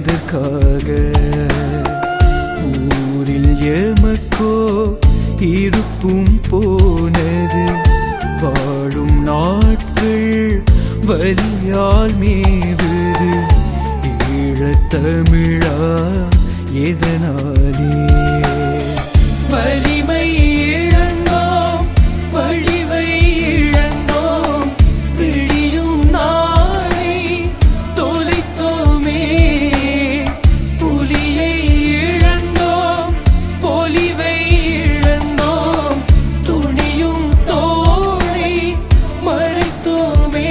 எதற்காக ஊரில் எமக்கோ இருப்பும் போனது வாழும் நாட்கள் வலியால் மேவுது ஈழத்தமிழா எதனாலே வலிமை இழந்தோம் வழிவை இழந்தோம் விழியும் நாளை தொலைத்தோமே புலியை இழந்தோம் பொலிவை இழந்தோம் துணியும் தோழை மறைத்தோமே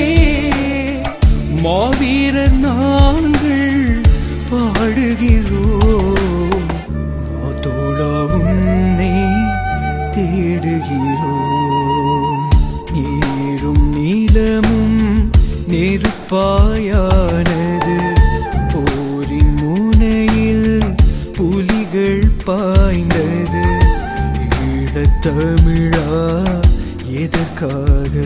மாவீரர் நாங்கள் பாடுகிறோம் வாத்தோழா உன்னை தேடுகிறோம் நீரும் நீளமும் நெருப்பாயானது போரின் முனையில் புலிகள் பாய்ந்தது ஈழத்தமிழா எதற்காக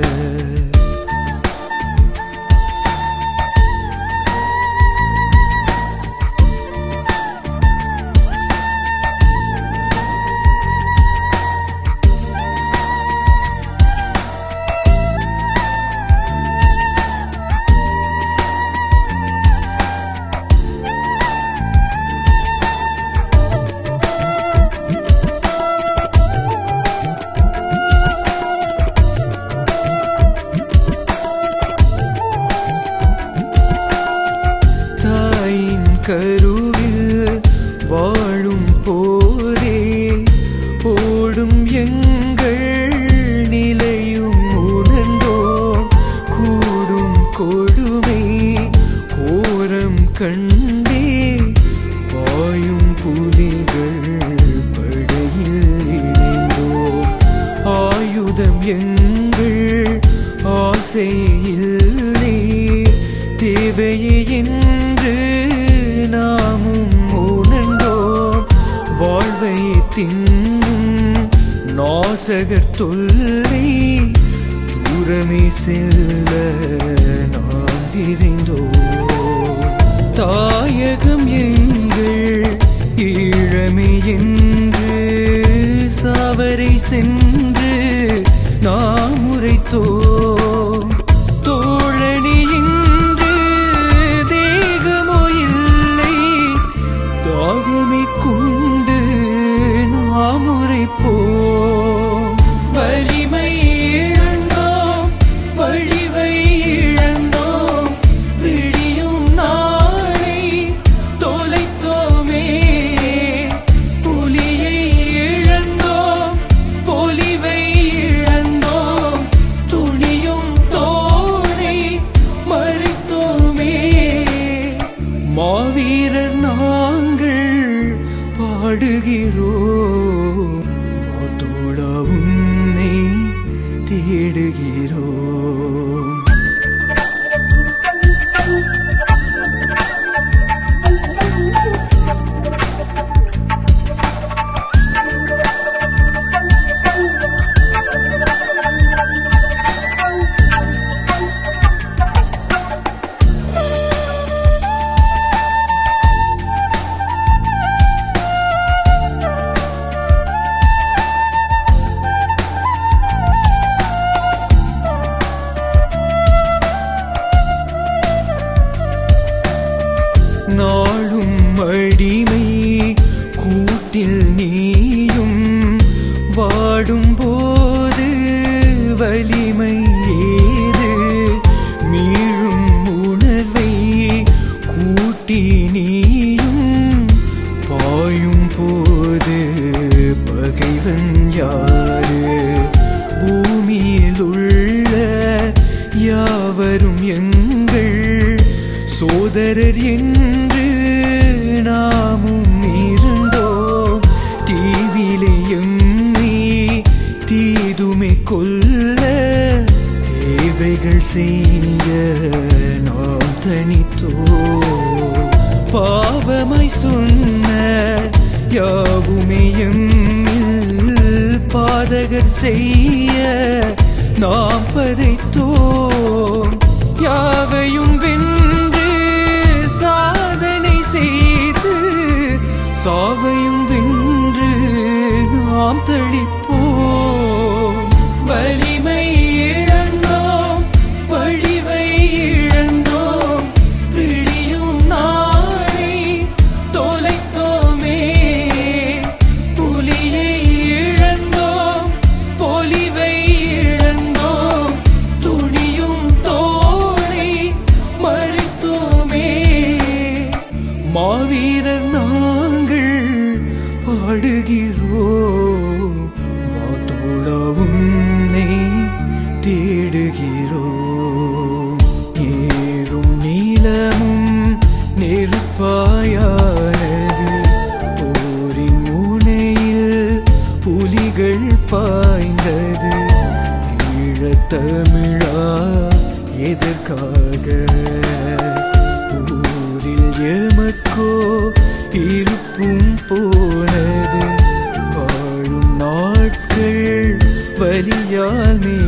தாயின் கருவில் வாழும் போதே ஓடும் எங்கள் நிலையும் உணர்ந்தோம் கூடும் கொடுமை கோரம் கண்டே பாயும் புலிகள் படையில் இணைந்தோம் ஆயுதம் எங்கள் ஆசை இல்லை தேவையே என்று நாமும் உணர்ந்தோம் வாழ்வை தின்னும் நாசகர் தொல்லை தூரமே செல்ல நாம் விரைந்தோம் தாயகம் எங்கள் ஈழமே என்று சாவரை சென்று நாம் உரைத்தோம் தோழனி இன்று தேகமோ இல்லை தாகமே கொண்டு நாம் உரைப்போம் வலிமை இழந்தோம் வழிவை இழந்தோம் விழியும் நாளை தொலைத்தோமே புலியை இழந்தோம் பொலிவை இழந்தோம் துணியும் தோழை மறைத்தோமே மாவீரர் நாங்கள் பாடுகிறோம் வாத்தோடா உன்னை தேடுகிறோம் நாளும் அடிமை கூட்டில் நீயும் வாடும் போது வலிமை ஏது மீழும் உணர்வை கூட்டி நீயும் பாயும் போது பகைவன் யாரு பூமியில் உள்ள யாவரும் எங்கள் சோதரர் என்று நாமும் இருந்தோம் தீவிலே எம்மி தீதுமை கொல்ல தேவைகள் செய்ய நாம் தனித்தோம் பாவமாய் சொன்ன யாவுமே எம்மில் பாதகர் செய்ய நாம் பதைத்தோம் யாவையும் வென்று சாதனை சாவையும் வென்று நாம் தளிப்போம் வலிமை இழந்தோம் வழிவை இழந்தோம் விழியும் நாளை தொலைத்தோமே புலியை இழந்தோம் பொலிவை இழந்தோம் துணியும் தோழை மறுத்தோமே மாவீரர் நாங்கள் பாடுகிறோம் வாத்தோட உன்னை தேடுகிறோம் ஏறும் நீளமும் நெருப்பாயானது போரின் முனையில் புலிகள் பாய்ந்தது ஈழத்தமிழா எதற்காக ஊரில் எமக்கோ இருப்பும் போனது வாழும் நாட்கள் வலியால் நீ